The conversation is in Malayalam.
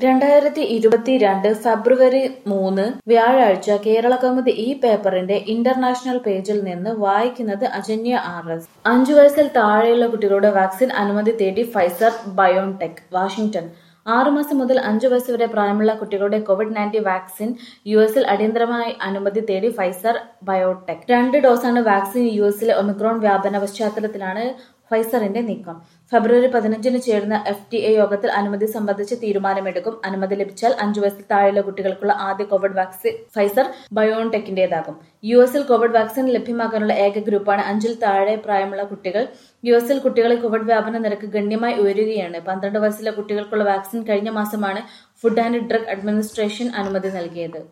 രണ്ടായിരത്തി ഇരുപത്തിരണ്ട് ഫെബ്രുവരി മൂന്ന് വ്യാഴാഴ്ച കേരള കൗമുദി ഈ പേപ്പറിന്റെ ഇന്റർനാഷണൽ പേജിൽ നിന്ന് വായിക്കുന്നത് അജന്യ ആർ എസ് അഞ്ചു വയസ്സിൽ താഴെയുള്ള കുട്ടികളുടെ വാക്സിൻ അനുമതി തേടി ഫൈസർ ബയോൺടെക് വാഷിംഗ്ടൺ ആറുമാസം മുതൽ അഞ്ചു വയസ്സ് വരെ പ്രായമുള്ള കുട്ടികളുടെ കോവിഡ് നയൻറ്റീൻ വാക്സിൻ യു എസിൽ അടിയന്തരമായി അനുമതി തേടി ഫൈസർ ബയോടെക് രണ്ട് ഡോസാണ് വാക്സിൻ യു എസിലെ ഒമിക്രോൺ വ്യാപന പശ്ചാത്തലത്തിലാണ് ഫൈസറിന്റെ നീക്കം ഫെബ്രുവരി പതിനഞ്ചിന് ചേരുന്ന എഫ് ടി എ യോഗത്തിൽ അനുമതി സംബന്ധിച്ച് തീരുമാനമെടുക്കും അനുമതി ലഭിച്ചാൽ അഞ്ചു വയസ്സിൽ താഴെയുള്ള കുട്ടികൾക്കുള്ള ആദ്യ കോവിഡ് വാക്സിൻ ഫൈസർ ബയോൺടെക്കിന്റേതാകും യു എസിൽ കോവിഡ് വാക്സിൻ ലഭ്യമാക്കാനുള്ള ഏക ഗ്രൂപ്പാണ് അഞ്ചിൽ താഴെ പ്രായമുള്ള കുട്ടികൾ യു എസിൽ കുട്ടികളിൽ കോവിഡ് വ്യാപന നിരക്ക് ഗണ്യമായി ഉയരുകയാണ് പന്ത്രണ്ട് വയസ്സിലെ കുട്ടികൾക്കുള്ള വാക്സിൻ കഴിഞ്ഞ മാസമാണ് ഫുഡ് ആൻഡ് ഡ്രഗ് അഡ്മിനിസ്ട്രേഷൻ അനുമതി നൽകിയത്